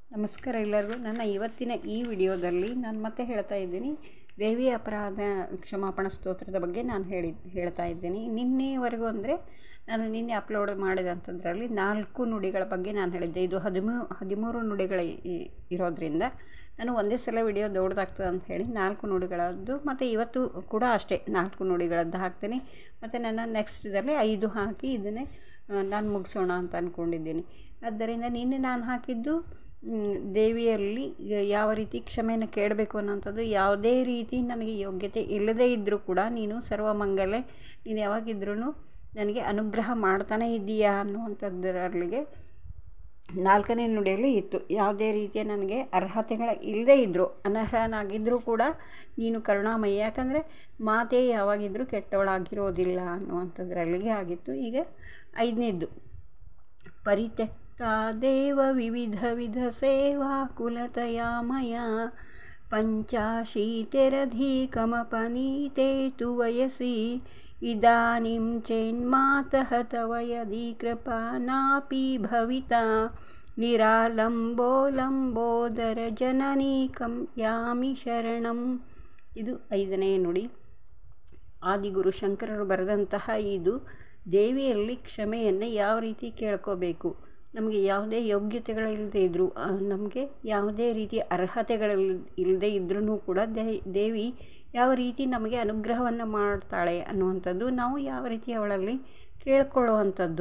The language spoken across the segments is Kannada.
ನಮಸ್ಕಾರ ಎಲ್ಲರಿಗೂ ನನ್ನ ಇವತ್ತಿನ ಈ ವಿಡಿಯೋದಲ್ಲಿ ನಾನು ಮತ್ತೆ ಹೇಳ್ತಾ ಇದ್ದೀನಿ ದೇವಿ ಅಪರಾಧ ಕ್ಷಮಾಪಣಾ ಸ್ತೋತ್ರದ ಬಗ್ಗೆ ನಾನು ಹೇಳಿ ಹೇಳ್ತಾ ಇದ್ದೀನಿ ನಿನ್ನೆವರೆಗೂ ಅಂದರೆ ನಾನು ನಿನ್ನೆ ಅಪ್ಲೋಡ್ ಮಾಡಿದಂಥದ್ರಲ್ಲಿ ನಾಲ್ಕು ನುಡಿಗಳ ಬಗ್ಗೆ ನಾನು ಹೇಳಿದ್ದೆ ಇದು ಹದಿಮೂ ಹದಿಮೂರು ನುಡಿಗಳ ಇ- ಇರೋದ್ರಿಂದ ನಾನು ಒಂದೇ ಸಲ ವಿಡಿಯೋ ದೊಡ್ಡದಾಗ್ತದೆ ಅಂತ ಹೇಳಿ ನಾಲ್ಕು ನುಡಿಗಳದ್ದು ಮತ್ತು ಇವತ್ತು ಕೂಡ ಅಷ್ಟೇ ನಾಲ್ಕು ನುಡಿಗಳದ್ದು ಹಾಕ್ತೀನಿ ಮತ್ತು ನನ್ನ ನೆಕ್ಸ್ಟ್ದಲ್ಲಿ ಐದು ಹಾಕಿ ಇದನ್ನೇ ನಾನು ಮುಗಿಸೋಣ ಅಂತ ಅಂದ್ಕೊಂಡಿದ್ದೀನಿ ಆದ್ದರಿಂದ ನಿನ್ನೆ ನಾನು ಹಾಕಿದ್ದು ಮ್, ದೇವಿಯಲ್ಲಿ ಯಾವ ರೀತಿ ಕ್ಷಮೆಯನ್ನು ಕೇಳಬೇಕು ಅನ್ನೋಂಥದ್ದು ಯಾವುದೇ ರೀತಿ ನನಗೆ ಯೋಗ್ಯತೆ ಇಲ್ಲದೇ ಇದ್ದರೂ ಕೂಡ ನೀನು ಸರ್ವಮಂಗಲೆ ನೀನು ಯಾವಾಗಿದ್ರೂ ನನಗೆ ಅನುಗ್ರಹ ಮಾಡ್ತಾನೇ ಇದ್ದೀಯಾ ಅನ್ನುವಂಥದ್ದರಲ್ಲಿಗೆ ನಾಲ್ಕನೇ ನುಡಿಯಲ್ಲಿ ಇತ್ತು ಯಾವುದೇ ರೀತಿಯ ನನಗೆ ಅರ್ಹತೆಗಳ ಇಲ್ಲದೇ ಇದ್ದರು ಅನರ್ಹನಾಗಿದ್ದರೂ ಕೂಡ ನೀನು ಕರುಣಾಮಯಿ ಯಾಕಂದರೆ ಮಾತೇ ಯಾವಾಗಿದ್ದರೂ ಕೆಟ್ಟವಳಾಗಿರೋದಿಲ್ಲ ಅನ್ನುವಂಥದ್ರಲ್ಲಿಗೆ ಆಗಿತ್ತು ಈಗ ಐದನೇದ್ದು ಪರಿತ್ಯಕ್ತ ದೇವ ವಿವಿಧ ವಿಧ ಸೇವಾ ಕುಲತಯಾ ಮಯ ಪಂಚಾಶೀತಿರಧಿಕಮಪನೀತೆ ತು ವಯಸಿ ಇದಾನಿಂ ಚೇನ್ಮಾತಃ ತವ ಯದಿ ಕೃಪಾ ನಾಪಿ ಭವಿತಾ ನಿರಾಲಂಬೋಲಂಬೋದರ ಜನನೀಕಂ ಯಾಮಿ ಶರಣಂ ಇದು ಐದನೇ ನುಡಿ ಆದಿಗುರು ಶಂಕರರು ಬರೆದಂತಹ ಇದು ದೇವಿಯಲ್ಲಿ ಕ್ಷಮೆಯನ್ನು ಯಾವ ರೀತಿ ಕೇಳ್ಕೋಬೇಕು ನಮಗೆ ಯಾವುದೇ ಯೋಗ್ಯತೆಗಳಿಲ್ಲದೆ ಇದ್ದರೂ ನಮಗೆ ಯಾವುದೇ ರೀತಿಯ ಅರ್ಹತೆಗಳಿಲ್ ಇಲ್ಲದೆ ಇದ್ರೂ ಕೂಡ ದೇ ದೇವಿ ಯಾವ ರೀತಿ ನಮಗೆ ಅನುಗ್ರಹವನ್ನು ಮಾಡ್ತಾಳೆ ಅನ್ನುವಂಥದ್ದು ನಾವು ಯಾವ ರೀತಿ ಅವಳಲ್ಲಿ ಕೇಳ್ಕೊಳ್ಳುವಂಥದ್ದು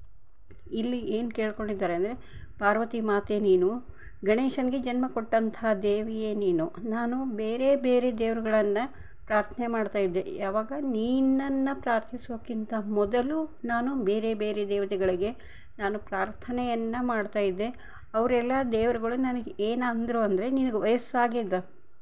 ಇಲ್ಲಿ ಏನು ಕೇಳ್ಕೊಂಡಿದ್ದಾರೆ ಅಂದರೆ ಪಾರ್ವತಿ ಮಾತೆ ನೀನು ಗಣೇಶನಿಗೆ ಜನ್ಮ ಕೊಟ್ಟಂತಹ ದೇವಿಯೇ ನೀನು ನಾನು ಬೇರೆ ಬೇರೆ ದೇವರುಗಳನ್ನು ಪ್ರಾರ್ಥನೆ ಮಾಡ್ತಾ ಇದ್ದೆ ಯಾವಾಗ ನೀನನ್ನು ಪ್ರಾರ್ಥಿಸೋಕ್ಕಿಂತ ಮೊದಲು ನಾನು ಬೇರೆ ಬೇರೆ ದೇವತೆಗಳಿಗೆ ನಾನು ಪ್ರಾರ್ಥನೆಯನ್ನು ಮಾಡ್ತಾ ಇದ್ದೆ ಅವರೆಲ್ಲ ದೇವರುಗಳು ನನಗೆ ಏನು ಅಂದರು ಅಂದರೆ ನಿನಗೆ ವಯಸ್ಸಾಗಿದ್ದ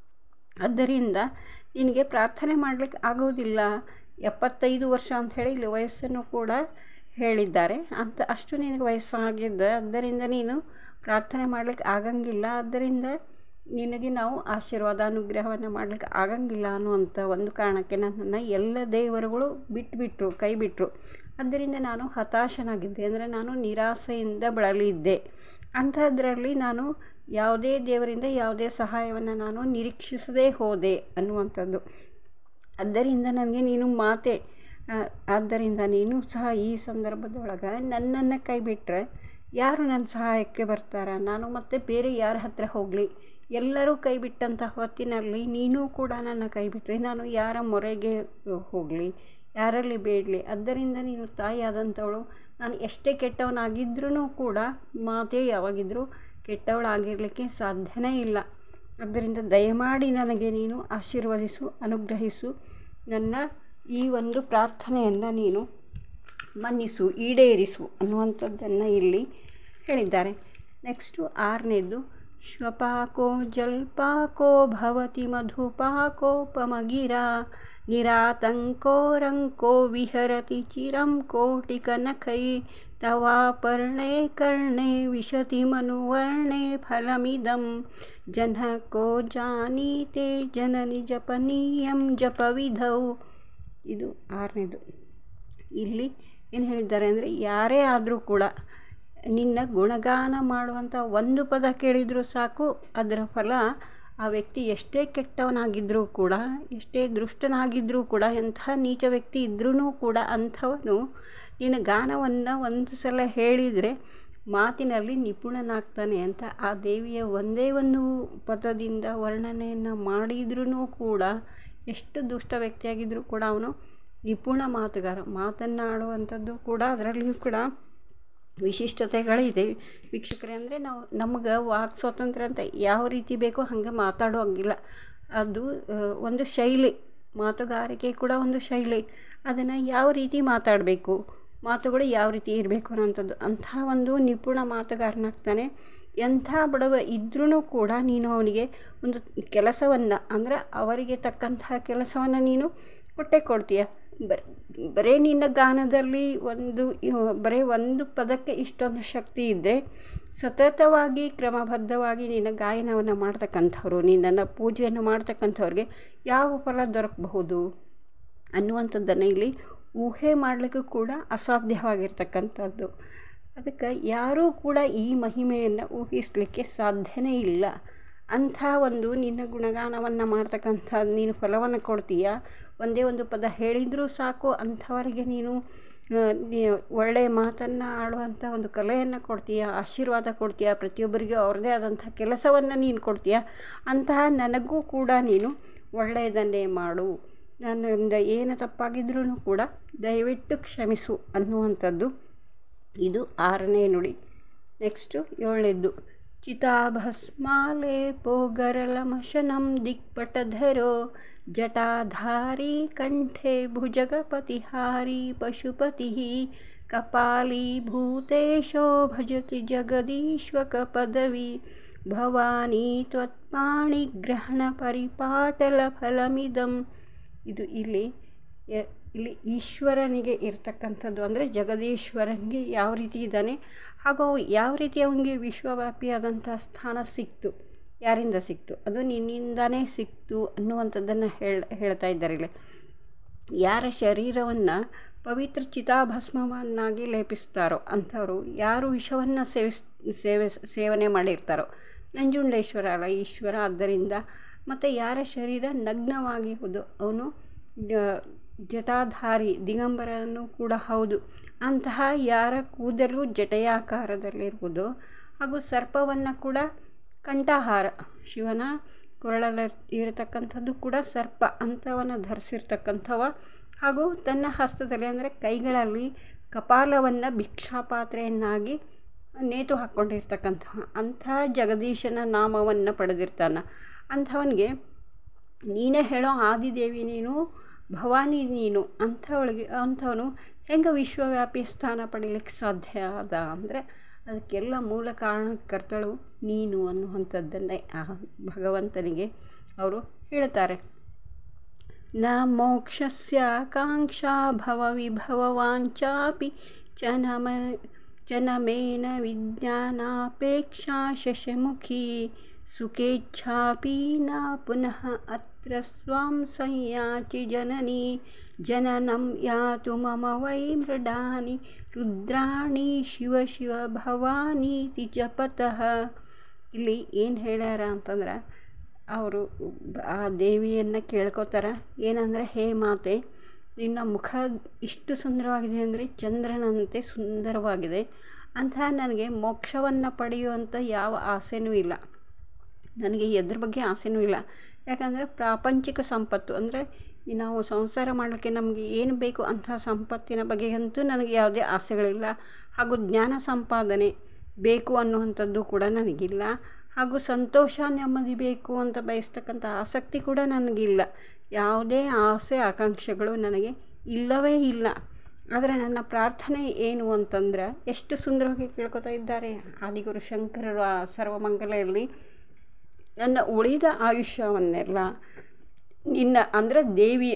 ಆದ್ದರಿಂದ ನಿನಗೆ ಪ್ರಾರ್ಥನೆ ಮಾಡಲಿಕ್ಕೆ ಆಗೋದಿಲ್ಲ ಎಪ್ಪತ್ತೈದು ವರ್ಷ ಅಂತ ಹೇಳಿ ಇಲ್ಲಿ ವಯಸ್ಸನ್ನು ಕೂಡ ಹೇಳಿದ್ದಾರೆ ಅಂತ ಅಷ್ಟು ನಿನಗೆ ವಯಸ್ಸಾಗಿದ್ದ ಆದ್ದರಿಂದ ನೀನು ಪ್ರಾರ್ಥನೆ ಮಾಡಲಿಕ್ಕೆ ಆಗಂಗಿಲ್ಲ ಆದ್ದರಿಂದ ನಿನಗೆ ನಾವು ಆಶೀರ್ವಾದ ಅನುಗ್ರಹವನ್ನು ಮಾಡಲಿಕ್ಕೆ ಆಗಂಗಿಲ್ಲ ಅನ್ನುವಂಥ ಒಂದು ಕಾರಣಕ್ಕೆ ನನ್ನನ್ನು ಎಲ್ಲ ದೇವರುಗಳು ಬಿಟ್ಟುಬಿಟ್ರು ಕೈ ಬಿಟ್ಟರು ಆದ್ದರಿಂದ ನಾನು ಹತಾಶನಾಗಿದ್ದೆ ಅಂದರೆ ನಾನು ನಿರಾಸೆಯಿಂದ ಬಳಲಿದ್ದೆ ಅಂಥದ್ರಲ್ಲಿ ನಾನು ಯಾವುದೇ ದೇವರಿಂದ ಯಾವುದೇ ಸಹಾಯವನ್ನು ನಾನು ನಿರೀಕ್ಷಿಸದೇ ಹೋದೆ ಅನ್ನುವಂಥದ್ದು ಆದ್ದರಿಂದ ನನಗೆ ನೀನು ಮಾತೆ ಆ, ಆದ್ದರಿಂದ ನೀನು ಸಹ ಈ ಸಂದರ್ಭದೊಳಗೆ ನನ್ನನ್ನು ಕೈ ಬಿಟ್ಟರೆ ಯಾರು ನನ್ನ ಸಹಾಯಕ್ಕೆ ಬರ್ತಾರ ನಾನು ಮತ್ತೆ ಬೇರೆ ಯಾರ ಹತ್ರ ಹೋಗಲಿ ಎಲ್ಲರೂ ಕೈ ಬಿಟ್ಟಂಥ ಹೊತ್ತಿನಲ್ಲಿ ನೀನು ಕೂಡ ನನ್ನ ಕೈ ಬಿಟ್ಟರೆ ನಾನು ಯಾರ ಮೊರೆಗೆ ಹೋಗಲಿ ಯಾರಲ್ಲಿ ಬೇಡಲಿ ಆದ್ದರಿಂದ ನೀನು ತಾಯಿಯಾದಂಥವಳು ನಾನು ಎಷ್ಟೇ ಕೆಟ್ಟವನಾಗಿದ್ರೂ ಕೂಡ ಮಾತೆ ಯಾವಾಗಿದ್ದರೂ ಕೆಟ್ಟವಳಾಗಿರಲಿಕ್ಕೆ ಸಾಧ್ಯನೇ ಇಲ್ಲ ಆದ್ದರಿಂದ ದಯಮಾಡಿ ನನಗೆ ನೀನು ಆಶೀರ್ವದಿಸು ಅನುಗ್ರಹಿಸು ನನ್ನ ಈ ಒಂದು ಪ್ರಾರ್ಥನೆಯನ್ನು ನೀನು ಮನ್ನಿಸು ಈಡೇರಿಸು ಅನ್ನುವಂಥದ್ದನ್ನು ಇಲ್ಲಿ ಹೇಳಿದ್ದಾರೆ ನೆಕ್ಸ್ಟು ಆರನೇದು ಶ್ವಪಾಕೋ ಜಲ್ಪಾಕೋ ಭವತಿ ಮಧುಪಾಕೋಪಮಗಿರ ನಿರಾತಂಕೋ ರಂಕೋ ವಿಹರತಿ ಚಿರಂ ಕೋಟಿಕನಖೈ ತವಾಪರ್ಣೆ ಕರ್ಣೆ ವಿಶತಿ ಮನುವರ್ಣೆ ಫಲಮಿದಂ ಜನ ಕೋ ಜಾನೀತೆ ಜನನಿ ಜಪನೀಯಂ ಜಪವಿಧೌ ಇದು ಆರನೇದು ಇಲ್ಲಿ ಏನು ಹೇಳಿದ್ದಾರೆ ಅಂದರೆ ಯಾರೇ ಆದರೂ ಕೂಡ ನಿನ್ನ ಗುಣಗಾನ ಮಾಡುವಂಥ ಒಂದು ಪದ ಕೇಳಿದರೂ ಸಾಕು ಅದರ ಫಲ ಆ ವ್ಯಕ್ತಿ ಎಷ್ಟೇ ಕೆಟ್ಟವನಾಗಿದ್ದರೂ ಕೂಡ ಎಷ್ಟೇ ದುಷ್ಟನಾಗಿದ್ದರೂ ಕೂಡ ಎಂಥ ನೀಚ ವ್ಯಕ್ತಿ ಇದ್ರೂ ಕೂಡ ಅಂಥವನು ನಿನ್ನ ಗಾನವನ್ನು ಒಂದು ಸಲ ಹೇಳಿದರೆ ಮಾತಿನಲ್ಲಿ ನಿಪುಣನಾಗ್ತಾನೆ ಅಂತ ಆ ದೇವಿಯ ಒಂದೇ ಒಂದು ಪದದಿಂದ ವರ್ಣನೆಯನ್ನು ಮಾಡಿದ್ರೂ ಕೂಡ ಎಷ್ಟು ದುಷ್ಟ ವ್ಯಕ್ತಿಯಾಗಿದ್ದರೂ ಕೂಡ ಅವನು ನಿಪುಣ ಮಾತುಗಾರ ಮಾತನ್ನಾಡುವಂಥದ್ದು ಕೂಡ ಅದರಲ್ಲಿಯೂ ಕೂಡ ವಿಶಿಷ್ಟತೆಗಳಿದೆ ವೀಕ್ಷಕರೇ ಅಂದರೆ ನಾವು ನಮ್ಗೆ ವಾಕ್ ಸ್ವಾತಂತ್ರ್ಯ ಅಂತ ಯಾವ ರೀತಿ ಬೇಕೋ ಹಾಗೆ ಮಾತಾಡೋ ಹಂಗಿಲ್ಲ ಅದು ಆ, ಒಂದು ಶೈಲಿ ಮಾತುಗಾರಿಕೆ ಕೂಡ ಒಂದು ಶೈಲಿ ಅದನ್ನು ಯಾವ ರೀತಿ ಮಾತಾಡಬೇಕು ಮಾತುಗಳು ಯಾವ ರೀತಿ ಇರಬೇಕು ಅನ್ನೋಂಥದ್ದು ಅಂಥ ಒಂದು ನಿಪುಣ ಮಾತುಗಾರನಾಗ್ತಾನೆ ಎಂಥ ಬಡವ ಇದ್ರೂ ಕೂಡ ನೀನು ಅವನಿಗೆ ಒಂದು ಕೆಲಸವನ್ನು ಅಂದರೆ ಅವರಿಗೆ ತಕ್ಕಂತಹ ಕೆಲಸವನ್ನು ನೀನು ಕೊಟ್ಟೇ ಕೊಡ್ತೀಯ ಬರ್ ಬರೇ ನಿನ್ನ ಗಾನದಲ್ಲಿ ಒಂದು ಇವ್- ಬರೀ ಒಂದು ಪದಕ್ಕೆ ಇಷ್ಟೊಂದು ಶಕ್ತಿ ಇದ್ದೆ ಸತತವಾಗಿ ಕ್ರಮಬದ್ಧವಾಗಿ ನಿನ್ನ ಗಾಯನವನ್ನು ಮಾಡ್ತಕ್ಕಂಥವ್ರು ನಿನ್ನನ್ನು ಪೂಜೆಯನ್ನು ಮಾಡ್ತಕ್ಕಂಥವ್ರಿಗೆ ಯಾವ ಫಲ ದೊರಕಬಹುದು ಅನ್ನುವಂಥದ್ದನ್ನು ಇಲ್ಲಿ ಊಹೆ ಮಾಡಲಿಕ್ಕೂ ಕೂಡ ಅಸಾಧ್ಯವಾಗಿರ್ತಕ್ಕಂಥದ್ದು ಅದಕ್ಕೆ ಯಾರೂ ಕೂಡ ಈ ಮಹಿಮೆಯನ್ನು ಊಹಿಸಲಿಕ್ಕೆ ಸಾಧ್ಯನೇ ಇಲ್ಲ ಅಂಥ ಒಂದು ನಿನ್ನ ಗುಣಗಾನವನ್ನು ಮಾಡ್ತಕ್ಕಂಥ ನೀನು ಫಲವನ್ನು ಕೊಡ್ತೀಯ ಒಂದೇ ಒಂದು ಪದ ಹೇಳಿದರೂ ಸಾಕು ಅಂಥವರಿಗೆ ನೀನು ಒಳ್ಳೆಯ ಮಾತನ್ನು ಆಡುವಂಥ ಒಂದು ಕಲೆಯನ್ನು ಕೊಡ್ತೀಯ ಆಶೀರ್ವಾದ ಕೊಡ್ತೀಯ ಪ್ರತಿಯೊಬ್ಬರಿಗೂ ಅವ್ರದ್ದೇ ಆದಂಥ ಕೆಲಸವನ್ನು ನೀನು ಕೊಡ್ತೀಯ ಅಂತಹ ನನಗೂ ಕೂಡ ನೀನು ಒಳ್ಳೆಯದನ್ನೇ ಮಾಡು ನನ್ನಿಂದ ಏನು ತಪ್ಪಾಗಿದ್ರೂ ಕೂಡ ದಯವಿಟ್ಟು ಕ್ಷಮಿಸು ಅನ್ನುವಂಥದ್ದು ಇದು ಆರನೇ ನುಡಿ ನೆಕ್ಸ್ಟು ಏಳನೇದ್ದು ಚಿತಾಭಸ್ಮಾಲೇಪೋ ಗರಲಮಶನಂ ದಿಕ್ಪಟಧರೋ ಜಟಾಧಾರಿ ಕಂಠೆ ಭುಜಗಪತಿಹಾರಿ ಪಶುಪತಿ ಕಪಾಲೀಭೂತೇಶೋ ಭಜತಿ ಜಗದೀಶ್ವಕ ಪದವಿ ಭವಾನಿ ತ್ವತ್ಪಾಣಿಗ್ರಹಣ ಪರಿಪಾಟಲ ಫಲಮಿದಂ ಇದು ಇಲ್ಲಿ ಇಲ್ಲಿ ಈಶ್ವರನಿಗೆ ಇರ್ತಕ್ಕಂಥದ್ದು ಅಂದರೆ ಜಗದೀಶ್ವರನಿಗೆ ಯಾವ ರೀತಿ ಇದ್ದಾನೆ ಹಾಗೂ ಯಾವ ರೀತಿ ಅವನಿಗೆ ವಿಶ್ವವ್ಯಾಪಿಯಾದಂಥ ಸ್ಥಾನ ಸಿಕ್ತು ಯಾರಿಂದ ಸಿಕ್ತು ಅದು ನಿನ್ನಿಂದನೇ ಸಿಕ್ತು ಅನ್ನುವಂಥದ್ದನ್ನು ಹೇಳ ಹೇಳ್ತಾ ಇದ್ದಾರೆ ಇಲ್ಲಿ ಯಾರ ಶರೀರವನ್ನು ಪವಿತ್ರ ಚಿತಾಭಸ್ಮವನ್ನಾಗಿ ಲೇಪಿಸ್ತಾರೋ ಅಂಥವರು ಯಾರು ವಿಷವನ್ನು ಸೇವಿಸ್ ಸೇವೆ ಸೇವನೆ ಮಾಡಿರ್ತಾರೋ ನಂಜುಂಡೇಶ್ವರ ಅಲ್ಲ ಈಶ್ವರ ಆದ್ದರಿಂದ ಮತ್ತು ಯಾರ ಶರೀರ ನಗ್ನವಾಗಿ ಹೋದು ಅವನು ಜಟಾಧಾರಿ ದಿಗಂಬರನು ಕೂಡ ಹೌದು ಅಂತಹ ಯಾರ ಕೂದಲು ಜಟೆಯಾಕಾರದಲ್ಲಿರುವುದು ಹಾಗೂ ಸರ್ಪವನ್ನು ಕೂಡ ಕಂಠಹಾರ ಶಿವನ ಕೊರಳಲ್ಲಿ ಇರತಕ್ಕಂಥದ್ದು ಕೂಡ ಸರ್ಪ ಅಂಥವನ್ನು ಧರಿಸಿರ್ತಕ್ಕಂಥವ ಹಾಗೂ ತನ್ನ ಹಸ್ತದಲ್ಲಿ ಅಂದರೆ ಕೈಗಳಲ್ಲಿ ಕಪಾಲವನ್ನು ಭಿಕ್ಷಾಪಾತ್ರೆಯನ್ನಾಗಿ ನೇತು ಹಾಕ್ಕೊಂಡಿರ್ತಕ್ಕಂತಹ ಅಂಥ ಜಗದೀಶನ ನಾಮವನ್ನು ಪಡೆದಿರ್ತಾನೆ ಅಂಥವನಿಗೆ ನೀನೇ ಹೇಳೋ ಆದಿದೇವಿ ನೀನು ಭವಾನಿ ನೀನು ಅಂಥವಳಿಗೆ ಅಂಥವನು ಹೆಂಗೆ ವಿಶ್ವವ್ಯಾಪಿ ಸ್ಥಾನ ಪಡೀಲಿಕ್ಕೆ ಸಾಧ್ಯ ಅದ ಅಂದರೆ ಅದಕ್ಕೆಲ್ಲ ಮೂಲ ಕಾರಣಕರ್ತಳು ನೀನು ಅನ್ನುವಂಥದ್ದನ್ನೇ ಆ ಭಗವಂತನಿಗೆ ಅವರು ಹೇಳ್ತಾರೆ ನ ಮೋಕ್ಷಸ್ಯ ಆಕಾಂಕ್ಷಾ ಭವ ವಿಭವವಾಂಚಾಪಿ ಚನಮ ಚನಮೇನ ವಿಜ್ಞಾನಾಪೇಕ್ಷಾ ಶಶಮುಖಿ ಸುಖೇಚ್ಛಾಪಿ ನ ಪುನಃ ಅತ್ರ ಸ್ವಾಂ ಸಂಯಾಚಿ ಜನನಿ ಜನನಂ ಯಾತು ಮಮ ವೈ ಮೃಡಾನಿ ರುದ್ರಾಣಿ ಶಿವ ಶಿವ ಭವಾನೀತಿ ಜಪತಃ ಇಲ್ಲಿ ಏನು ಹೇಳ್ಯಾರ ಅಂತಂದ್ರೆ ಅವರು ಆ ದೇವಿಯನ್ನು ಕೇಳ್ಕೊತಾರೆ ಏನಂದರೆ ಹೇ ಮಾತೆ ನಿನ್ನ ಮುಖ ಇಷ್ಟು ಸುಂದರವಾಗಿದೆ ಅಂದರೆ ಚಂದ್ರನಂತೆ ಸುಂದರವಾಗಿದೆ ಅಂತಹ ನನಗೆ ಮೋಕ್ಷವನ್ನು ಪಡೆಯುವಂಥ ಯಾವ ಆಸೆನೂ ಇಲ್ಲ ನನಗೆ ಎದ್ರ ಬಗ್ಗೆ ಆಸೆನೂ ಇಲ್ಲ ಯಾಕಂದರೆ ಪ್ರಾಪಂಚಿಕ ಸಂಪತ್ತು ಅಂದರೆ ನಾವು ಸಂಸಾರ ಮಾಡಲಿಕ್ಕೆ ನಮಗೆ ಏನು ಬೇಕು ಅಂಥ ಸಂಪತ್ತಿನ ಬಗ್ಗೆಯಂತೂ ನನಗೆ ಯಾವುದೇ ಆಸೆಗಳಿಲ್ಲ ಹಾಗೂ ಜ್ಞಾನ ಸಂಪಾದನೆ ಬೇಕು ಅನ್ನುವಂಥದ್ದು ಕೂಡ ನನಗಿಲ್ಲ ಹಾಗೂ ಸಂತೋಷ ನೆಮ್ಮದಿ ಬೇಕು ಅಂತ ಬಯಸ್ತಕ್ಕಂಥ ಆಸಕ್ತಿ ಕೂಡ ನನಗಿಲ್ಲ ಯಾವುದೇ ಆಸೆ ಆಕಾಂಕ್ಷೆಗಳು ನನಗೆ ಇಲ್ಲವೇ ಇಲ್ಲ ಆದರೆ ನನ್ನ ಪ್ರಾರ್ಥನೆ ಏನು ಅಂತಂದ್ರೆ ಎಷ್ಟು ಸುಂದರವಾಗಿ ಕೇಳ್ಕೊತಾ ಇದ್ದಾರೆ ಆದಿಗುರು ಶಂಕರರು ಆ ಸರ್ವಮಂಗಲೆಯಲ್ಲಿ ನನ್ನ ಉಳಿದ ಆಯುಷ್ಯವನ್ನೆಲ್ಲ ನಿನ್ನ ಅಂದರೆ ದೇವಿ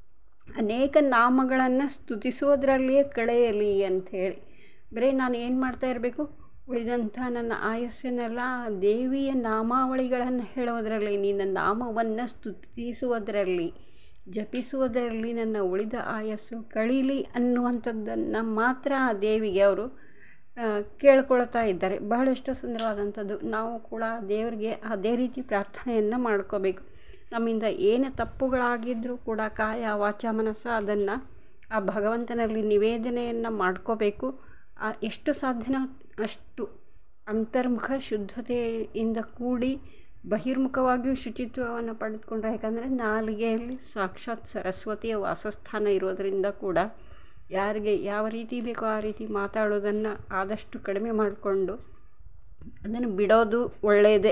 ಅನೇಕ ನಾಮಗಳನ್ನು ಸ್ತುತಿಸೋದ್ರಲ್ಲಿಯೇ ಕಳೆಯಲಿ ಅಂಥೇಳಿ ಬರೀ ನಾನು ಏನು ಮಾಡ್ತಾ ಇರಬೇಕು ಉಳಿದಂಥ ನನ್ನ ಆಯಸ್ಸನ್ನೆಲ್ಲ ದೇವಿಯ ನಾಮಾವಳಿಗಳನ್ನು ಹೇಳೋದರಲ್ಲಿ ನಿನ್ನ ನಾಮವನ್ನು ಸ್ತುತಿಸುವುದರಲ್ಲಿ ಜಪಿಸುವುದರಲ್ಲಿ ನನ್ನ ಉಳಿದ ಆಯಸ್ಸು ಕಳೀಲಿ ಅನ್ನುವಂಥದ್ದನ್ನು ಮಾತ್ರ ಆ ದೇವಿಗೆ ಅವರು ಕೇಳ್ಕೊಳ್ತಾ ಇದ್ದಾರೆ ಬಹಳಷ್ಟು ಸುಂದರವಾದಂಥದ್ದು ನಾವು ಕೂಡ ದೇವರಿಗೆ ಅದೇ ರೀತಿ ಪ್ರಾರ್ಥನೆಯನ್ನು ಮಾಡ್ಕೋಬೇಕು ನಮ್ಮಿಂದ ಏನು ತಪ್ಪುಗಳಾಗಿದ್ದರೂ ಕೂಡ ಕಾಯ ವಾಚ ಮನಸ್ಸ ಅದನ್ನು ಆ ಭಗವಂತನಲ್ಲಿ ನಿವೇದನೆಯನ್ನು ಮಾಡ್ಕೋಬೇಕು ಎಷ್ಟು ಸಾಧ್ಯನೋ ಅಷ್ಟು ಅಂತರ್ಮುಖ ಶುದ್ಧತೆಯಿಂದ ಕೂಡಿ ಬಹಿರ್ಮುಖವಾಗಿಯೂ ಶುಚಿತ್ವವನ್ನು ಪಡೆದುಕೊಂಡ್ರೆ ಯಾಕಂದರೆ ನಾಲಿಗೆಯಲ್ಲಿ ಸಾಕ್ಷಾತ್ ಸರಸ್ವತಿಯ ವಾಸಸ್ಥಾನ ಇರೋದರಿಂದ ಕೂಡ ಯಾರಿಗೆ ಯಾವ ರೀತಿ ಬೇಕೋ ಆ ರೀತಿ ಮಾತಾಡೋದನ್ನು ಆದಷ್ಟು ಕಡಿಮೆ ಮಾಡಿಕೊಂಡು ಅದನ್ನು ಬಿಡೋದು ಒಳ್ಳೆಯದೇ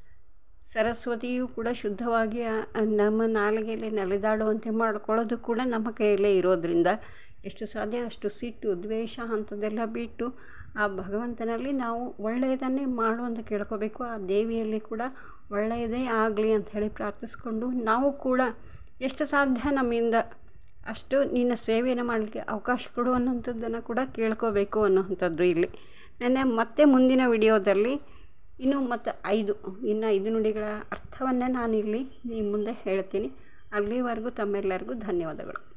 ಸರಸ್ವತಿಯು ಕೂಡ ಶುದ್ಧವಾಗಿ ನಮ್ಮ ನಾಲಿಗೆಯಲ್ಲಿ ನಲಿದಾಡುವಂತೆ ಮಾಡ್ಕೊಳ್ಳೋದು ಕೂಡ ನಮ್ಮ ಕೈಯಲ್ಲೇ ಇರೋದರಿಂದ ಎಷ್ಟು ಸಾಧ್ಯ ಅಷ್ಟು ಸಿಟ್ಟು ದ್ವೇಷ ಅಂಥದ್ದೆಲ್ಲ ಬಿಟ್ಟು ಆ ಭಗವಂತನಲ್ಲಿ ನಾವು ಒಳ್ಳೆಯದನ್ನೇ ಮಾಡು ಅಂತ ಕೇಳ್ಕೋಬೇಕು ಆ ದೇವಿಯಲ್ಲಿ ಕೂಡ ಒಳ್ಳೆಯದೇ ಆಗಲಿ ಅಂಥೇಳಿ ಪ್ರಾರ್ಥಿಸ್ಕೊಂಡು ನಾವು ಕೂಡ ಎಷ್ಟು ಸಾಧ್ಯ ನಮ್ಮಿಂದ ಅಷ್ಟು ನಿನ್ನ ಸೇವೆಯನ್ನು ಮಾಡಲಿಕ್ಕೆ ಅವಕಾಶ ಕೊಡು ಅನ್ನೋಂಥದ್ದನ್ನು ಕೂಡ ಕೇಳ್ಕೋಬೇಕು ಅನ್ನೋವಂಥದ್ದು ಇಲ್ಲಿ ನನ್ನ ಮತ್ತೆ ಮುಂದಿನ ವಿಡಿಯೋದಲ್ಲಿ ಇನ್ನು ಮತ್ತು ಐದು ಇನ್ನು ಐದು ನುಡಿಗಳ ಅರ್ಥವನ್ನು ನಾನಿಲ್ಲಿ ನಿಮ್ಮ ಮುಂದೆ ಹೇಳ್ತೀನಿ ಅಲ್ಲಿವರೆಗೂ ತಮ್ಮೆಲ್ಲರಿಗೂ ಧನ್ಯವಾದಗಳು